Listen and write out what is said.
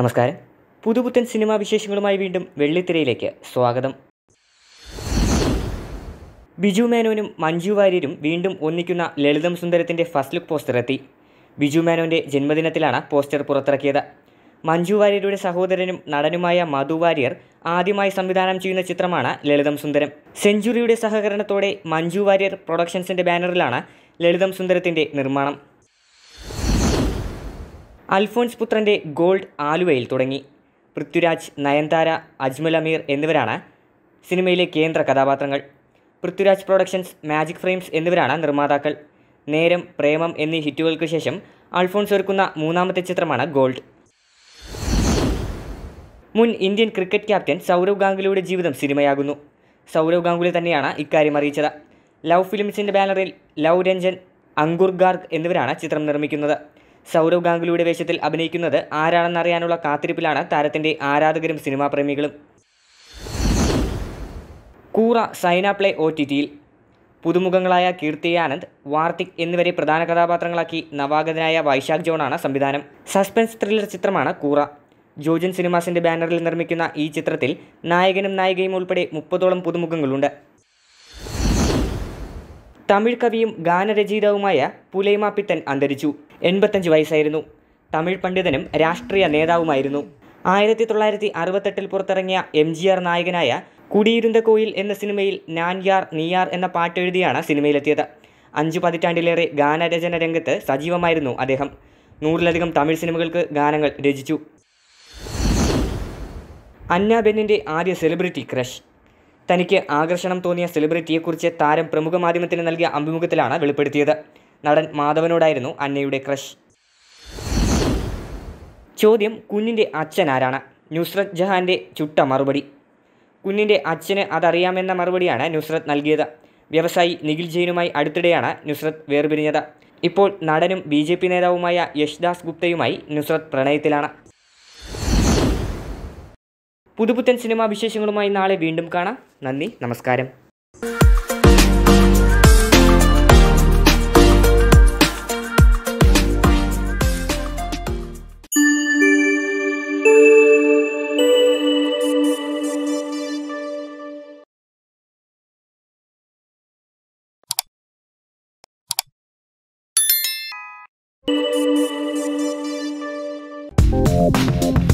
നമസ്കാരം പുതുപുത്തൻ സിനിമാ വിശേഷങ്ങളുമായി വീണ്ടും വെള്ളിത്തിരയിലേക്ക് സ്വാഗതം ബിജു മേനോനും മഞ്ജു വാര്യരും വീണ്ടും ഒന്നിക്കുന്ന ലളിതം സുന്ദരത്തിൻ്റെ ഫസ്റ്റ് ലുക്ക് പോസ്റ്റർ എത്തി ബിജു മേനോൻ്റെ ജന്മദിനത്തിലാണ് പോസ്റ്റർ പുറത്തിറക്കിയത് മഞ്ജു വാര്യരുടെ സഹോദരനും നടനുമായ മധു വാര്യർ ആദ്യമായി സംവിധാനം ചെയ്യുന്ന ചിത്രമാണ് ലളിതം സുന്ദരം സെഞ്ചുറിയുടെ സഹകരണത്തോടെ മഞ്ജു വാര്യർ പ്രൊഡക്ഷൻസിൻ്റെ ബാനറിലാണ് ലളിതം സുന്ദരത്തിൻ്റെ നിർമ്മാണം അൽഫോൺസ് പുത്രൻ്റെ ഗോൾഡ് ആലുവയിൽ തുടങ്ങി പൃഥ്വിരാജ് നയൻതാര അജ്മൽ അമീർ എന്നിവരാണ് സിനിമയിലെ കേന്ദ്ര കഥാപാത്രങ്ങൾ പൃഥ്വിരാജ് പ്രൊഡക്ഷൻസ് മാജിക് ഫ്രെയിംസ് എന്നിവരാണ് നിർമ്മാതാക്കൾ നേരം പ്രേമം എന്നീ ഹിറ്റുകൾക്ക് ശേഷം അൽഫോൺസ് ഒരുക്കുന്ന മൂന്നാമത്തെ ചിത്രമാണ് ഗോൾഡ് മുൻ ഇന്ത്യൻ ക്രിക്കറ്റ് ക്യാപ്റ്റൻ സൗരവ് ഗാംഗുലിയുടെ ജീവിതം സിനിമയാകുന്നു സൗരവ് ഗാംഗുലി തന്നെയാണ് ഇക്കാര്യം അറിയിച്ചത് ലവ് ഫിലിംസിൻ്റെ ബാനറിൽ ലവ് രഞ്ജൻ അങ്കുർ ഗാർഗ് എന്നിവരാണ് ചിത്രം നിർമ്മിക്കുന്നത് സൗരവ് ഗാംഗുലിയുടെ വേഷത്തിൽ അഭിനയിക്കുന്നത് ആരാണെന്നറിയാനുള്ള കാത്തിരിപ്പിലാണ് താരത്തിൻ്റെ ആരാധകരും സിനിമാ പ്രേമികളും കൂറ സൈന പ്ലേ ഒ ടി ടിയിൽ പുതുമുഖങ്ങളായ കീർത്തി ആനന്ദ് വാർത്തിക് എന്നിവരെ പ്രധാന കഥാപാത്രങ്ങളാക്കി നവാഗതനായ വൈശാഖ് ജോണാണ് സംവിധാനം സസ്പെൻസ് ത്രില്ലർ ചിത്രമാണ് കൂറ ജോജൻ സിനിമാസിൻ്റെ ബാനറിൽ നിർമ്മിക്കുന്ന ഈ ചിത്രത്തിൽ നായകനും നായികയും ഉൾപ്പെടെ മുപ്പതോളം പുതുമുഖങ്ങളുണ്ട് തമിഴ് കവിയും ഗാനരചയിതാവുമായ പുലൈമ പിത്തൻ അന്തരിച്ചു എൺപത്തഞ്ച് വയസ്സായിരുന്നു തമിഴ് പണ്ഡിതനും രാഷ്ട്രീയ നേതാവുമായിരുന്നു ആയിരത്തി തൊള്ളായിരത്തി അറുപത്തെട്ടിൽ പുറത്തിറങ്ങിയ എം ജി ആർ നായകനായ കുടിയിരുന്ന കോയിൽ എന്ന സിനിമയിൽ നാൻയാർ നീയാർ എന്ന പാട്ടെഴുതിയാണ് സിനിമയിലെത്തിയത് അഞ്ചു പതിറ്റാണ്ടിലേറെ ഗാനരചന രംഗത്ത് സജീവമായിരുന്നു അദ്ദേഹം നൂറിലധികം തമിഴ് സിനിമകൾക്ക് ഗാനങ്ങൾ രചിച്ചു അന്ന ബെന്നിൻ്റെ ആദ്യ സെലിബ്രിറ്റി ക്രഷ് തനിക്ക് ആകർഷണം തോന്നിയ സെലിബ്രിറ്റിയെക്കുറിച്ച് താരം പ്രമുഖ മാധ്യമത്തിന് നൽകിയ അഭിമുഖത്തിലാണ് വെളിപ്പെടുത്തിയത് നടൻ മാധവനോടായിരുന്നു അന്നയുടെ ക്രഷ് ചോദ്യം കുഞ്ഞിൻ്റെ അച്ഛൻ ആരാണ് നുസ്രത് ജഹാൻ്റെ ചുട്ട മറുപടി കുഞ്ഞിൻ്റെ അച്ഛന് അതറിയാമെന്ന മറുപടിയാണ് നുസ്രത് നൽകിയത് വ്യവസായി നിഖിൽ ജെയിനുമായി അടുത്തിടെയാണ് നുസ്രത് വേർപിരിഞ്ഞത് ഇപ്പോൾ നടനും ബി ജെ പി നേതാവുമായ യശ്ദാസ് ഗുപ്തയുമായി നുസ്രത് പ്രണയത്തിലാണ് പുതുപുത്തൻ സിനിമാ വിശേഷങ്ങളുമായി നാളെ വീണ്ടും കാണാം നന്ദി നമസ്കാരം Thank you.